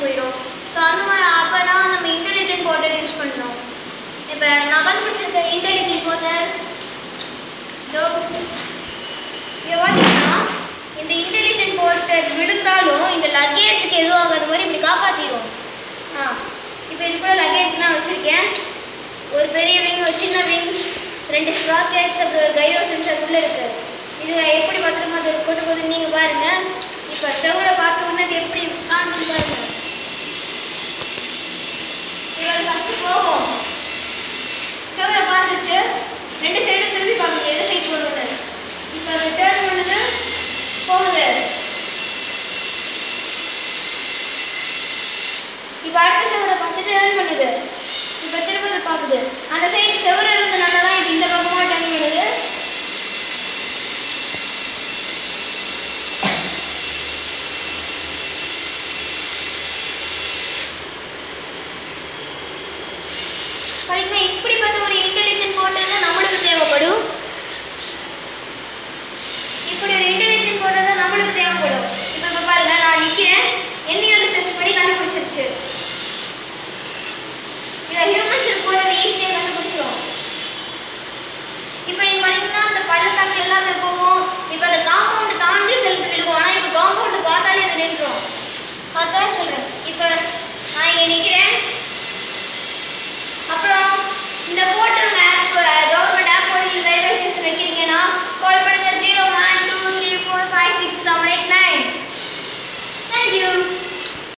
போயிடும் ஸோ அந்த மாதிரி அப்போனா நம்ம இன்டெலிஜென்ட் போர்ட்டர் யூஸ் பண்ணணும் இப்போ நான் கண்டுபிடிச்சிருக்க இன்டெலிஜென்ட் போர்ட்டர் இதோ இங்கே பார்த்தீங்கன்னா இந்த இன்டெலிஜென்ட் போர்ட்டர் விழுந்தாலும் இந்த லக்கேஜுக்கு எதுவும் ஆகாத மாதிரி இப்படி காப்பாற்றிடும் ஆ இப்போ இதுக்குள்ள லக்கேஜ்லாம் வச்சுருக்கேன் ஒரு பெரிய விங் ஒரு சின்ன விங்ஸ் ரெண்டு ஸ்ப்ராக்கெட்ஸ் அப்புறம் ஒரு கைரோ சென்சர் உள்ள இருக்கு இது எப்படி பத்திரமா அது கொஞ்சம் கொஞ்சம் நீங்க பாருங்க இப்போ செவரை பார்த்த உடனே அது எப்படி காணுது பாருங்க இவள் ஃபஸ்ட்டு போகும் செவரை பார்த்துச்சு ரெண்டு சைடும் திரும்பி பார்க்குது எது சைடு போகணும்னு இப்போ அது டேர்ன் பண்ணுது போகுது இப்போ அடுத்த செவரை பார்த்து டேர்ன் பண்ணுது இப்போ திரும்ப அதை பார்க்குது அந்த சைடு செவரு இருந்தனால தான் இது இந்த பக்கமாக டர்ன் பண்ணுது பார்த்தீங்கன்னா இப்படிப்பட்ட ஒரு இன்டெலிஜென்ட் போர்ட்டல் தான் நம்மளுக்கு தேவைப்படும் இப்படி ஒரு இன்டெலிஜென்ட் போர்ட்டல் தான் நம்மளுக்கு தேவைப்படும் இப்போ இப்போ பாருங்க நான் நிற்கிறேன் என்னையும் அதை சர்ச் பண்ணி கண்டுபிடிச்சிருச்சு இதில் ஹியூமன்ஸ் போகிறது ஈஸியாக கண்டுபிடிச்சிரும் இப்போ நீங்கள் பார்த்தீங்கன்னா அந்த பள்ளத்தாக்கு எல்லாம் அந்த போகும் இப்போ அந்த காம்பவுண்டு தாண்டி செலுத்து விழுகும் ஆனால் இப்போ காம்பவுண்டு பார்த்தாலே அது நின்றுடும் அதான் சொல்கிறேன் இப்போ நான் இங்கே நிற்கிறேன் அப்புறம் இந்த போ